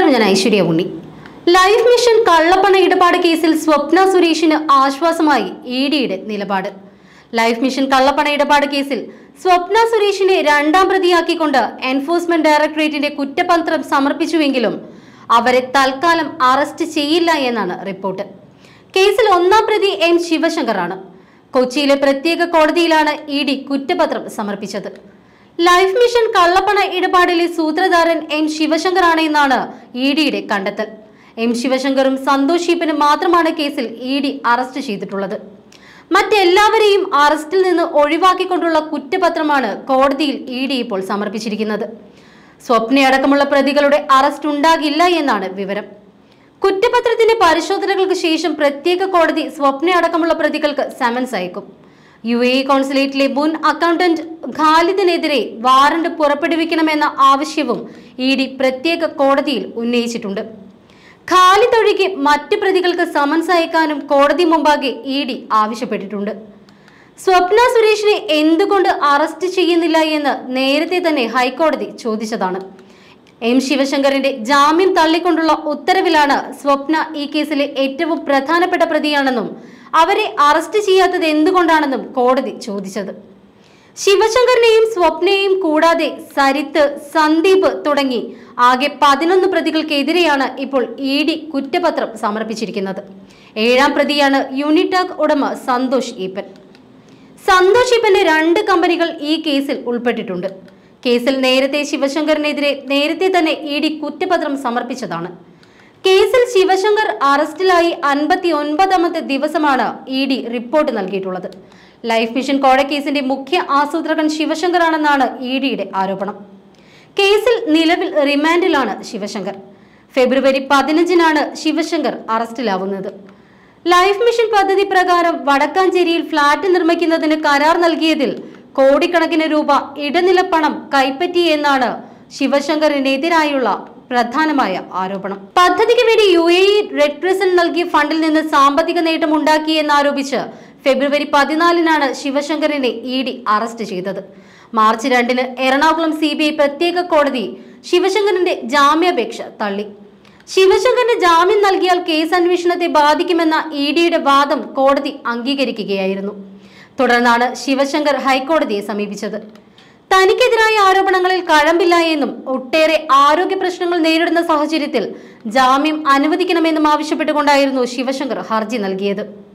നമസ്കാരം ഞാൻ ഐശ്വര്യ ഉണ്ണി life mission കള്ളപ്പണ ഇടപാട് കേസിൽ സ്വപ്ന സുരേഷിന് ആശ്വാസമായി ഇ ഡിയുടെ നിലപാട് ലൈഫ് മിഷൻ കള്ളപ്പണ ഇടപാട് കേസിൽ സ്വപ്ന സുരേഷിനെ രണ്ടാം പ്രതിയാക്കിക്കൊണ്ട് എൻഫോഴ്സ്മെന്റ് ഡയറക്ടറേറ്റിന്റെ കുറ്റപത്രം സമർപ്പിച്ചുവെങ്കിലും അവരെ തൽക്കാലം അറസ്റ്റ് ചെയ്യില്ല എന്നാണ് റിപ്പോർട്ട് കേസിൽ ഒന്നാം പ്രതി എം ശിവശങ്കറാണ് കൊച്ചിയിലെ പ്രത്യേക കോടതിയിലാണ് ഇ ഡി കുറ്റപത്രം സമർപ്പിച്ചത് ലൈഫ് മിഷൻ കള്ളപ്പണ ഇടപാടിലെ സൂത്രധാരൻ എം ശിവശങ്കറാണ് എന്നാണ് ഇ ഡിയുടെ കണ്ടെത്തൽ എം ശിവശങ്കറും സന്തോഷ് ഈപ്പനും മാത്രമാണ് കേസിൽ ഇ ഡി അറസ്റ്റ് ചെയ്തിട്ടുള്ളത് മറ്റെല്ലാവരെയും അറസ്റ്റിൽ നിന്ന് ഒഴിവാക്കിക്കൊണ്ടുള്ള കുറ്റപത്രമാണ് കോടതിയിൽ ഇ ഡി ഇപ്പോൾ സമർപ്പിച്ചിരിക്കുന്നത് സ്വപ്നയടക്കമുള്ള പ്രതികളുടെ അറസ്റ്റ് ഉണ്ടാകില്ല എന്നാണ് വിവരം കുറ്റപത്രത്തിന്റെ പരിശോധനകൾക്ക് ശേഷം പ്രത്യേക കോടതി സ്വപ്ന അടക്കമുള്ള പ്രതികൾക്ക് സമൻസ് അയക്കും യു എ കോൺസുലേറ്റിലെ മുൻ അക്കൗണ്ടന്റ് ഖാലിദിനെതിരെ വാറണ്ട് പുറപ്പെടുവിക്കണമെന്ന ആവശ്യവും ഇ ഡി പ്രത്യേക കോടതിയിൽ ഉന്നയിച്ചിട്ടുണ്ട് ഖാലിദ് ഒഴികെ മറ്റ് പ്രതികൾക്ക് സമൻസ് അയക്കാനും കോടതി മുമ്പാകെ ഇ ഡി ആവശ്യപ്പെട്ടിട്ടുണ്ട് സ്വപ്ന സുരേഷിനെ എന്തുകൊണ്ട് അറസ്റ്റ് ചെയ്യുന്നില്ല എന്ന് നേരത്തെ തന്നെ ഹൈക്കോടതി ചോദിച്ചതാണ് എം ശിവശങ്കറിന്റെ ജാമ്യം തള്ളിക്കൊണ്ടുള്ള ഉത്തരവിലാണ് സ്വപ്ന ഈ കേസിലെ ഏറ്റവും പ്രധാനപ്പെട്ട പ്രതിയാണെന്നും അവരെ അറസ്റ്റ് ചെയ്യാത്തത് എന്തുകൊണ്ടാണെന്നും കോടതി ചോദിച്ചത് ശിവശങ്കറിനെയും സ്വപ്നയെയും കൂടാതെ സരിത്ത് സന്ദീപ് തുടങ്ങി ആകെ പതിനൊന്ന് പ്രതികൾക്കെതിരെയാണ് ഇപ്പോൾ ഇ ഡി കുറ്റപത്രം സമർപ്പിച്ചിരിക്കുന്നത് ഏഴാം പ്രതിയാണ് യൂണിടാക് ഉടമ സന്തോഷ് ഈപ്പൻ സന്തോഷ് ഈപ്പന്റെ രണ്ട് കമ്പനികൾ ഈ കേസിൽ ഉൾപ്പെട്ടിട്ടുണ്ട് കേസിൽ നേരത്തെ ശിവശങ്കറിനെതിരെ നേരത്തെ തന്നെ ഇ ഡി കുറ്റപത്രം സമർപ്പിച്ചതാണ് കേസിൽ ശിവശങ്കർ അറസ്റ്റിലായി അൻപത്തി ഒൻപതാമത്തെ ദിവസമാണ് ഇ ഡി റിപ്പോർട്ട് നൽകിയിട്ടുള്ളത് ലൈഫ് മിഷൻ കോഴക്കേസിന്റെ മുഖ്യ ആസൂത്രകൻ ശിവശങ്കറാണെന്നാണ് ഇ ഡിയുടെ ആരോപണം കേസിൽ നിലവിൽ റിമാൻഡിലാണ് ശിവശങ്കർ ഫെബ്രുവരി പതിനഞ്ചിനാണ് ശിവശങ്കർ അറസ്റ്റിലാവുന്നത് ലൈഫ് മിഷൻ പദ്ധതി പ്രകാരം വടക്കാഞ്ചേരിയിൽ ഫ്ളാറ്റ് നിർമ്മിക്കുന്നതിന് കരാർ നൽകിയതിൽ കോടിക്കണക്കിന് രൂപ ഇടനിലപ്പണം കൈപ്പറ്റി എന്നാണ് ശിവശങ്കറിനെതിരായുള്ള പ്രധാനമായ ആരോപണം പദ്ധതിക്ക് വേണ്ടി U A E red crescent നൽകിയ ഫണ്ടിൽ നിന്ന് സാമ്പത്തിക നേട്ടം ഉണ്ടാക്കിയെന്നാരോപിച്ച് ഫെബ്രുവരി പതിനാലിനാണ് ശിവശങ്കറിനെ ഇ ഡി അറസ്റ്റ് ചെയ്തത് മാർച്ച് രണ്ടിന് എറണാകുളം സി ബി ഐ പ്രത്യേക കോടതി ശിവശങ്കറിന്റെ ജാമ്യാപേക്ഷ തള്ളി ശിവശങ്കറിന് ജാമ്യം നൽകിയാൽ കേസ് അന്വേഷണത്തെ ബാധിക്കുമെന്ന ഇ ഡിയുടെ വാദം കോടതി അംഗീകരിക്കുകയായിരുന്നു തുടർന്നാണ് ശിവശങ്കർ ഹൈക്കോടതിയെ സമീപിച്ചത് തനിക്കെതിരായ ആരോപണങ്ങളിൽ കഴമ്പില്ല എന്നും ഒട്ടേറെ ആരോഗ്യ പ്രശ്നങ്ങൾ നേരിടുന്ന സാഹചര്യത്തിൽ ജാമ്യം അനുവദിക്കണമെന്നും ആവശ്യപ്പെട്ടുകൊണ്ടായിരുന്നു ശിവശങ്കർ ഹർജി നൽകിയത്